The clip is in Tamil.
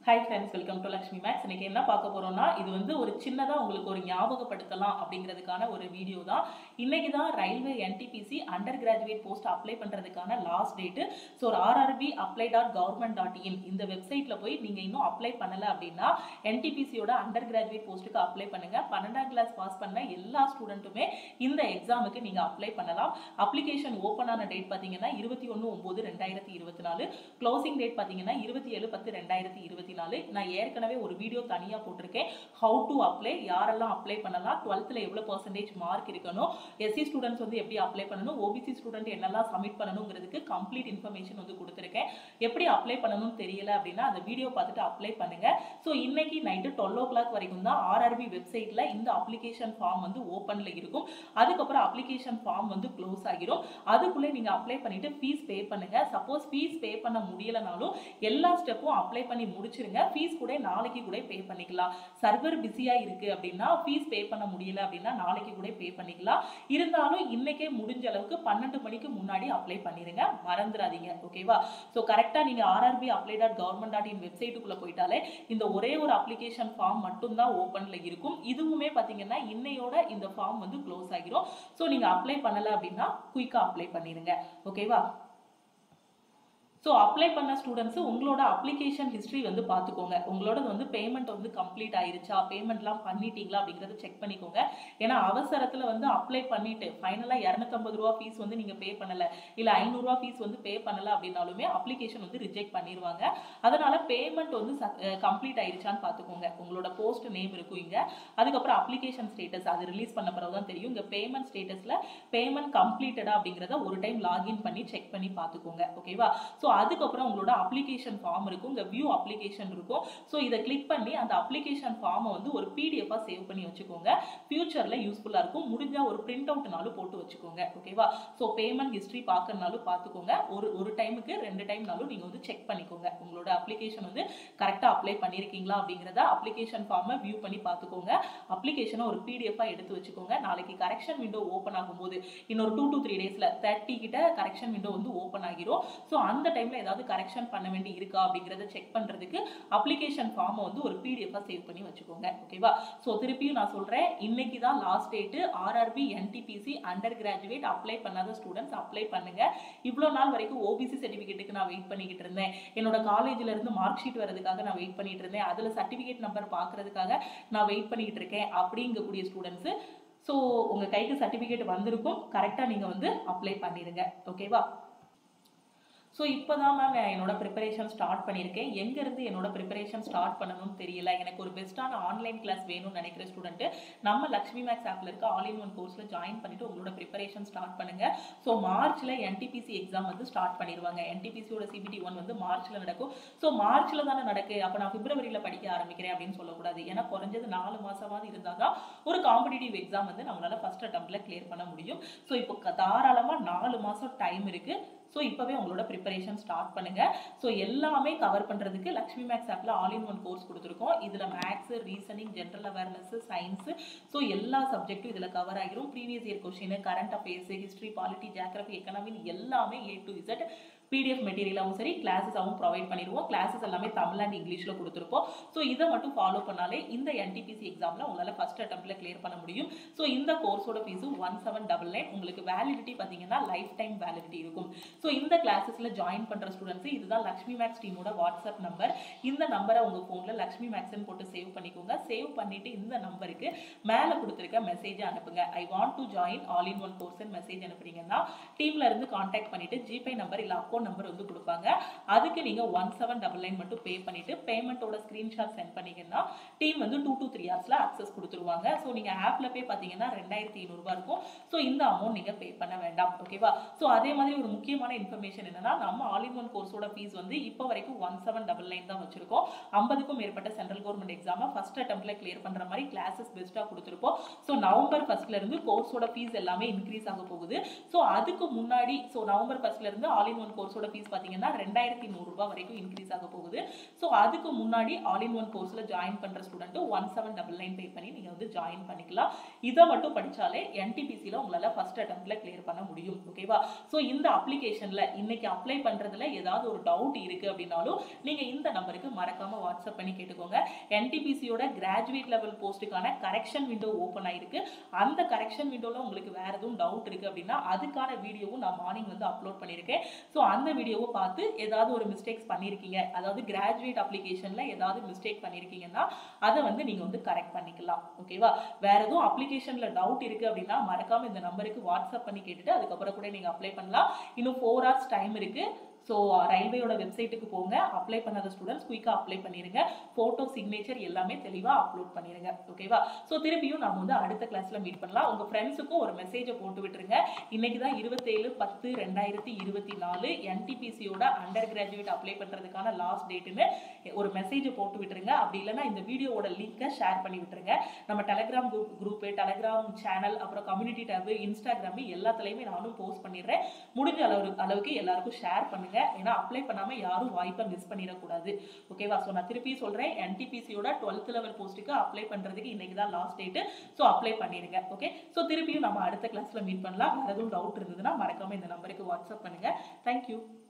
hi friends welcome to Lakshmi Maths இன்னைக்கு என்ன பார்க்க போறோம்னா இது வந்து ஒரு சின்னதாக உங்களுக்கு ஒரு ஞாபகப்படுத்தலாம் அப்படிங்கிறதுக்கான ஒரு வீடியோ தான் இன்னைக்கு தான் railway NTPC under graduate post apply பண்ணுறதுக்கான லாஸ்ட் டேட்டு ஸோ ஒரு RRB apply dot government dot in இந்த வெப்சைட்டில் போய் நீங்கள் இன்னும் அப்ளை பண்ணலை அப்படின்னா என்டிபிசியோட அண்டர் கிராஜுவேட் போஸ்ட்டுக்கு அப்ளை பண்ணுங்க பன்னெண்டாம் கிளாஸ் பாஸ் பண்ண எல்லா ஸ்டூடெண்ட்டுமே இந்த எக்ஸாமுக்கு நீங்கள் அப்ளை பண்ணலாம் அப்ளிகேஷன் ஓப்பன் ஆன டேட் பார்த்தீங்கன்னா இருபத்தி ஒன்று ஒம்பது ரெண்டாயிரத்தி இருபத்தி நாலு க்ளோசிங் டேட் பார்த்தீங்கன்னா இருபத்தி ஏழு பத்து ரெண்டாயிரத்தி இருபத்தி நாலு நான் ஏற்கனவே ஒரு வீடியோ தனியாக போட்டிருக்கேன் ஹவு டு அப்ளை யாரெல்லாம் அப்ளை பண்ணலாம் டுவெல்த்தில் எவ்வளோ பர்சன்டேஜ் மார்க் இருக்கணும் எஸ்சி ஸ்டூடெண்ட்ஸ் வந்து எப்படி அப்ளை பண்ணணும் ஓபிசி ஸ்டூடெண்ட் என்னெல்லாம் சப்மிட் பண்ணணுங்கிறதுக்கு கம்ப்ளீட் இன்ஃபர்மேஷன் வந்து கொடுத்துருக்கேன் எப்படி அப்ளை பண்ணணும்னு தெரியல அப்படின்னா அந்த வீடியோ பார்த்துட்டு அப்ளை பண்ணுங்க ஸோ இன்னைக்கு நைட்டு டுவெல் ஓ கிளாக் வரைக்கும் தான் ஆர்ஆர்பி வெப்சைட்டில் இந்த அப்ளிகேஷன் ஃபார்ம் வந்து ஓப்பனில் இருக்கும் அதுக்கப்புறம் அப்ளிகேஷன் ஃபார்ம் வந்து க்ளோஸ் ஆகிரும் அதுக்குள்ளே நீங்கள் அப்ளை பண்ணிட்டு ஃபீஸ் பே பண்ணுங்க சப்போஸ் ஃபீஸ் பே பண்ண முடியலனாலும் எல்லா ஸ்டெப்பும் அப்ளை பண்ணி முடிச்சிருங்க ஃபீஸ் கூட நாளைக்கு கூட பே பண்ணிக்கலாம் சர்வர் பிஸியாக இருக்குது அப்படின்னா ஃபீஸ் பே பண்ண முடியல அப்படின்னா நாளைக்கு கூட பே பண்ணிக்கலாம் இருந்தாலும் இன்னைக்கே முடிஞ்ச அளவுக்கு பன்னெண்டு மணிக்கு முன்னாடி அப்ளை பண்ணிடுங்க மறந்துடாதீங்க ஓகேவா ஸோ கரெக்டாக நீங்கள் RRB apply dot government dot in வெப்சைட்டுக்குள்ளே போயிட்டாலே இந்த ஒரே ஒரு அப்ளிகேஷன் ஃபார்ம் மட்டும்தான் ஓப்பனில் இருக்கும் இதுவுமே பார்த்தீங்கன்னா இன்னையோட இந்த ஃபார்ம் வந்து க்ளோஸ் ஆகிரும் ஸோ நீங்கள் அப்ளை பண்ணலை அப்படின்னா குயிக்காக அப்ளை பண்ணிடுங்க ஓகேவா ஸோ அப்ளை பண்ண ஸ்டூடெண்ட்ஸு உங்களோட அப்ளிகேஷன் ஹிஸ்ட்ரி வந்து பார்த்துக்கோங்க உங்களோட வந்து பேமெண்ட் வந்து கம்ப்ளீட் ஆயிருச்சா பேமெண்ட்லாம் பண்ணிட்டீங்களா அப்படிங்கிறத செக் பண்ணிக்கோங்க ஏன்னா அவசரத்தில் வந்து அப்ளை பண்ணிட்டு ஃபைனலாக இரநூத்தம்பது ரூபா ஃபீஸ் வந்து நீங்கள் பே பண்ணலை இல்லை ஐநூறுரூவா ஃபீஸ் வந்து பே பண்ணலை அப்படின்னாலுமே அப்ளிகேஷன் வந்து ரிஜெக்ட் பண்ணிடுவாங்க அதனால் பேமெண்ட் வந்து கம்ப்ளீட் ஆயிருச்சான்னு பார்த்துக்கோங்க உங்களோட போஸ்ட் நேம் இருக்கும் இங்கே அதுக்கப்புறம் அப்ளிகேஷன் ஸ்டேட்டஸ் அது ரிலீஸ் பண்ண பிறகு தான் தெரியும் இங்கே பேமெண்ட் ஸ்டேட்டஸில் பேமெண்ட் கம்ப்ளீட்டடா அப்படிங்கிறத ஒரு டைம் லாகின் பண்ணி செக் பண்ணி பார்த்துக்கோங்க ஓகேவா ஸோ அதுக்கப்புறம் உங்களோட அப்ளிகேஷன் ஃபார்ம் இருக்கும் இங்கே வியூ அப்ளிகேஷன் இருக்கும் ஸோ இதை கிளிக் பண்ணி அந்த அப்ளிகேஷன் ஃபார்மை வந்து ஒரு பிடிஎஃபாக சேவ் பண்ணி வச்சுக்கோங்க ஃபியூச்சரில் யூஸ்ஃபுல்லாக இருக்கும் முடிஞ்சால் ஒரு பிரிண்ட் அவுட்னாலும் போட்டு வச்சுக்கோங்க ஓகேவா ஸோ பேமெண்ட் ஹிஸ்ட்ரி பார்க்கறனாலும் பார்த்துக்கோங்க ஒரு ஒரு டைமுக்கு ரெண்டு டைம்னாலும் நீங்கள் வந்து செக் பண்ணிக்கோங்க உங்களோட அப்ளிகேஷன் வந்து கரெக்டாக அப்ளை பண்ணியிருக்கீங்களா அப்படிங்கிறத அப்ளிகேஷன் ஃபார்மை வியூ பண்ணி பார்த்துக்கோங்க அப்ளிகேஷனை ஒரு பிடிஎஃபாக எடுத்து வச்சுக்கோங்க நாளைக்கு கரெக்ஷன் விண்டோ ஓப்பன் ஆகும்போது இன்னொரு டூ டு த்ரீ டேஸில் தேர்ட்டி கிட்ட கரெக்ஷன் விண்டோ வந்து ஓப்பன் ஆகிரும் ஸோ அந்த டைமில் ஏதாவது கரெக்ஷன் பண்ண வேண்டி இருக்கா அப்படிங்கிறத செக் பண்ணுறதுக்கு அப்ளிகேஷன் ஃபார்மை வந்து ஒரு பிடிஎஃபாக சேவ் பண்ணி வச்சுக்கோங்க ஓகேவா ஸோ திருப்பியும் நான் சொல்கிறேன் இன்னைக்கு தான் last date RRB NTPC under graduate apply பண்ணாத ஸ்டூடெண்ட்ஸ் அப்ளை பண்ணுங்க இவ்வளோ நாள் வரைக்கும் ஓபிசி சர்டிஃபிகேட்டுக்கு நான் வெயிட் பண்ணிக்கிட்டு இருந்தேன் என்னோட காலேஜில் இருந்து மார்க் ஷீட் வரதுக்காக நான் வெயிட் பண்ணிட்டு இருந்தேன் அதில் சர்டிஃபிகேட் நம்பர் பார்க்கறதுக்காக நான் வெயிட் பண்ணிக்கிட்டு இருக்கேன் அப்படிங்கக்கூடிய ஸ்டூடெண்ட்ஸு ஸோ உங்கள் கைக்கு சர்டிஃபிகேட் வந்திருக்கும் கரெக்டாக நீங்கள் வந்து அப்ளை பண்ணிடுங்க ஓகேவா ஸோ இப்போ தான் மேம் நான் என்னோட ப்ரிப்பரேஷன் ஸ்டார்ட் பண்ணியிருக்கேன் எங்கேருந்து என்னோட ப்ரிப்பரேஷன் ஸ்டார்ட் பண்ணணும்னு தெரியல எனக்கு ஒரு பெஸ்ட்டான ஆன்லைன் கிளாஸ் வேணும்னு நினைக்கிற ஸ்டூடெண்ட்டு நம்ம லக்ஷ்மி மேக்ஸ் ஆப்பில் இருக்க ஆல் இன் ஒன் கோர்ஸில் ஜாயின் பண்ணிட்டு உங்களோட ப்ரிப்பரேஷன் ஸ்டார்ட் பண்ணுங்கள் ஸோ மார்ச்சில் என்டிபிசி எக்ஸாம் வந்து ஸ்டார்ட் பண்ணிடுவாங்க என்டிபிசியோட சிபிடி ஒன் வந்து மார்ச்சில் நடக்கும் ஸோ மார்ச்சில் தானே நடக்கு அப்போ நான் பிப்ரவரியில் படிக்க ஆரம்பிக்கிறேன் அப்படின்னு சொல்லக்கூடாது ஏன்னா குறைஞ்சது நாலு மாதமாவது இருந்தால் தான் ஒரு காம்படிட்டிவ் எக்ஸாம் வந்து நம்மளால் ஃபஸ்ட் அட்டம்ப்டில் கிளியர் பண்ண முடியும் ஸோ இப்போ தாராளமாக நாலு மாதம் டைம் இருக்குது ஸோ இப்போவே உங்களோட ப்ரிப்பரேஷன் ஸ்டார்ட் பண்ணுங்க ஸோ எல்லாமே கவர் பண்ணுறதுக்கு லக்ஷ்மி மேக்ஸ் ஆப்பில் ஆல் இன் ஒன் கோர்ஸ் கொடுத்துருக்கோம் இதில் maths reasoning general awareness science so எல்லா சப்ஜெக்ட்டும் இதில் கவர் ஆகிரும் previous year question current affairs history polity geography எக்கனாமின்னு எல்லாமே ஏ டு இசட் பிடிஎஃப் மெட்டீரியலாகவும் சரி கிளாஸஸாகவும் ப்ரொவைட் பண்ணிடுவோம் கிளாஸஸ் எல்லாமே தமிழ் அண்ட் இங்கிலீஷில் கொடுத்துருப்போம் ஸோ இதை மட்டும் ஃபாலோ பண்ணாலே இந்த என்டிபிசி எக்ஸாமில் உங்களால் ஃபஸ்ட் அட்டம்ப்டில் கிளியர் பண்ண முடியும் ஸோ இந்த கோர்ஸோட fees one seven double nine உங்களுக்கு வேலிடிட்டி பார்த்தீங்கன்னா லைஃப் டைம் வேலிடிட்டி இருக்கும் ஸோ இந்த கிளாஸஸில் ஜாயின் பண்ணுற ஸ்டூடெண்ட்ஸ் இதுதான் லக்ஷ்மி மேக்ஸ் டீமோட வாட்ஸ்அப் நம்பர் இந்த நம்பரை உங்கள் ஃபோனில் லக்ஷ்மி மேக்ஸ்ன்னு போட்டு சேவ் பண்ணிக்கோங்க சேவ் பண்ணிவிட்டு இந்த நம்பருக்கு மேலே கொடுத்துருக்க மெசேஜை அனுப்புங்க I want to join all in one கோர்ஸ்ன்னு மெசேஜ் அனுப்புறீங்கன்னா டீமில் இருந்து காண்டாக்ட் பண்ணிவிட்டு ஜிபே நம்பர் இல்லை அக்கௌண்ட் நம்பர் வந்து கொடுப்பாங்க அதுக்கு நீங்கள் ஒன் செவன் டபுள் நைன் மட்டும் பே பண்ணிவிட்டு பேமெண்ட்டோட ஸ்க்ரீன்ஷாட் சென்ட் பண்ணீங்கன்னா டீம் வந்து டூ டு த்ரீ ஹவர்ஸில் அக்சஸ் கொடுத்துருவாங்க ஸோ நீங்கள் ஆப்பில் பே பார்த்தீங்கன்னா ரெண்டாயிரத்தி ஐநூறுரூவா இருக்கும் ஸோ இந்த அமௌண்ட் நீங்கள் பே பண்ண வேண்டாம் ஓகேவா ஸோ அதே மாதிரி ஒரு முக்கியமான இன்ஃபர்மேஷன் என்னன்னா நம்ம ஆல் இன் ஒன் கோர்ஸோட ஃபீஸ் வந்து இப்போ வரைக்கும் ஒன் செவன் டபுள் நைன் தான் வச்சிருக்கோம் ஐம்பதுக்கும் மேற்பட்ட சென்ட்ரல் கவர்மெண்ட் எக்ஸாமை ஃபர்ஸ்ட் அட்டம்ப்ட்ல கிளியர் பண்ணுற மாதிரி கிளாஸஸ் பெஸ்ட்டாக கொடுத்துருப்போம் ஸோ நவம்பர் ஃபர்ஸ்ட்ல இருந்து கோர்ஸோட ஃபீஸ் எல்லாமே இன்க்ரீஸ் ஆக போகுது ஸோ அதுக்கு முன்னாடி ஸோ நவம்பர் ஃபர்ஸ்ட்ல இருந்து ஆல் இன் ஒன் கோர்ஸோட ஃபீஸ் பார்த்தீங்கன்னா ரெண்டாயிரத்தி நூறுரூவா வரைக்கும் இன்க்ரீஸ் ஆக போகுது ஸோ ஸோ அதுக்கு முன்னாடி ஆல் இன் ஒன் கோர்ஸில் ஜாயின் பண்ணுற student one seven double nine pay பண்ணி நீங்கள் வந்து ஜாயின் பண்ணிக்கலாம் இதை மட்டும் படித்தாலே என்டிபிசியில் உங்களால் ஃபர்ஸ்ட் அட்டம்ப்டில் கிளியர் பண்ண முடியும் ஓகேவா ஸோ இந்த அப்ளிகேஷனில் இன்னைக்கு அப்ளை பண்ணுறதுல ஏதாவது ஒரு டவுட் இருக்குது அப்படின்னாலும் நீங்கள் இந்த நம்பருக்கு மறக்காமல் வாட்ஸ்அப் பண்ணி கேட்டுக்கோங்க என்டிபிசியோட கிராஜுவேட் லெவல் போஸ்ட்டுக்கான கரெக்ஷன் விண்டோ ஓப்பன் ஆயிருக்கு அந்த கரெக்ஷன் விண்டோவில் உங்களுக்கு வேறு எதுவும் டவுட் இருக்குது அப்படின்னா அதுக்கான வீடியோவும் நான் மார்னிங் வந்து அப்லோட் பண்ணியிருக்கேன் ஸோ அந்த வீடியோவை பார்த்து ஏதாவது ஒரு மிஸ்டேக்ஸ் பண்ணியிருக்கீங்க அதாவது கிராஜுவேட் அப்ளிகேஷனில் ஏதாவது மிஸ்டேக் பண்ணியிருக்கீங்கன்னா அதை வந்து நீங்கள் வந்து கரெக்ட் பண்ணிக்கலாம் ஓகேவா வேற எதுவும் அப்ளிகேஷனில் டவுட் இருக்குது அப்படின்னா மறக்காம இந்த நம்பருக்கு வாட்ஸ்அப் பண்ணி கேட்டுட்டு அதுக்கப்புறம் கூட நீங்கள் அப்ளை பண்ணலாம் இன்னும் ஃபோர் ஹவர்ஸ் டைம் இருக்குது ஸோ ரயில்வேயோட வெப்சைட்டுக்கு போங்க அப்ளை பண்ணாத ஸ்டூடெண்ட்ஸ் குயிக்காக அப்ளை பண்ணிடுங்க ஃபோட்டோ சிக்னேச்சர் எல்லாமே தெளிவாக அப்லோட் பண்ணிடுங்க ஓகேவா ஸோ திருப்பியும் நம்ம வந்து அடுத்த கிளாஸில் மீட் பண்ணலாம் உங்கள் ஃப்ரெண்ட்ஸுக்கும் ஒரு மெசேஜை போட்டு விட்டுருங்க இன்னைக்கு தான் இருபத்தேழு பத்து ரெண்டாயிரத்தி இருபத்தி நாலு என்டிபிசியோட அண்டர் கிராஜுவேட் அப்ளை பண்ணுறதுக்கான லாஸ்ட் டேட்டுன்னு ஒரு மெசேஜை போட்டு விட்டுருங்க அப்படி இல்லைன்னா இந்த வீடியோவோட லிங்கை ஷேர் பண்ணி விட்டுருங்க நம்ம Telegram group group Telegram channel அப்புறம் கம்யூனிட்டி டேபு இன்ஸ்டாகிராமு எல்லாத்துலேயுமே நானும் போஸ்ட் பண்ணிடுறேன் முடிஞ்ச அளவு அளவுக்கு எல்லாருக்கும் ஷேர் பண்ணுங்க ஏன்னா அப்ளை பண்ணாமல் யாரும் வாய்ப்பை மிஸ் பண்ணிடக்கூடாது ஓகேவா ஸோ நான் திருப்பி சொல்கிறேன் என்டிபிசியோட டுவெல்த் லெவல் போஸ்ட்டுக்கு அப்ளை பண்ணுறதுக்கு இன்னைக்கு தான் லாஸ்ட் டேட்டு ஸோ அப்ளை பண்ணிடுங்க ஓகே ஸோ திருப்பியும் நம்ம அடுத்த கிளாஸில் மீட் பண்ணலாம் வேறு எதுவும் டவுட் இருந்ததுன்னா மறக்காம இந்த நம்பருக்கு வாட்ஸ்அப் பண்ணுங்க தேங்க்யூ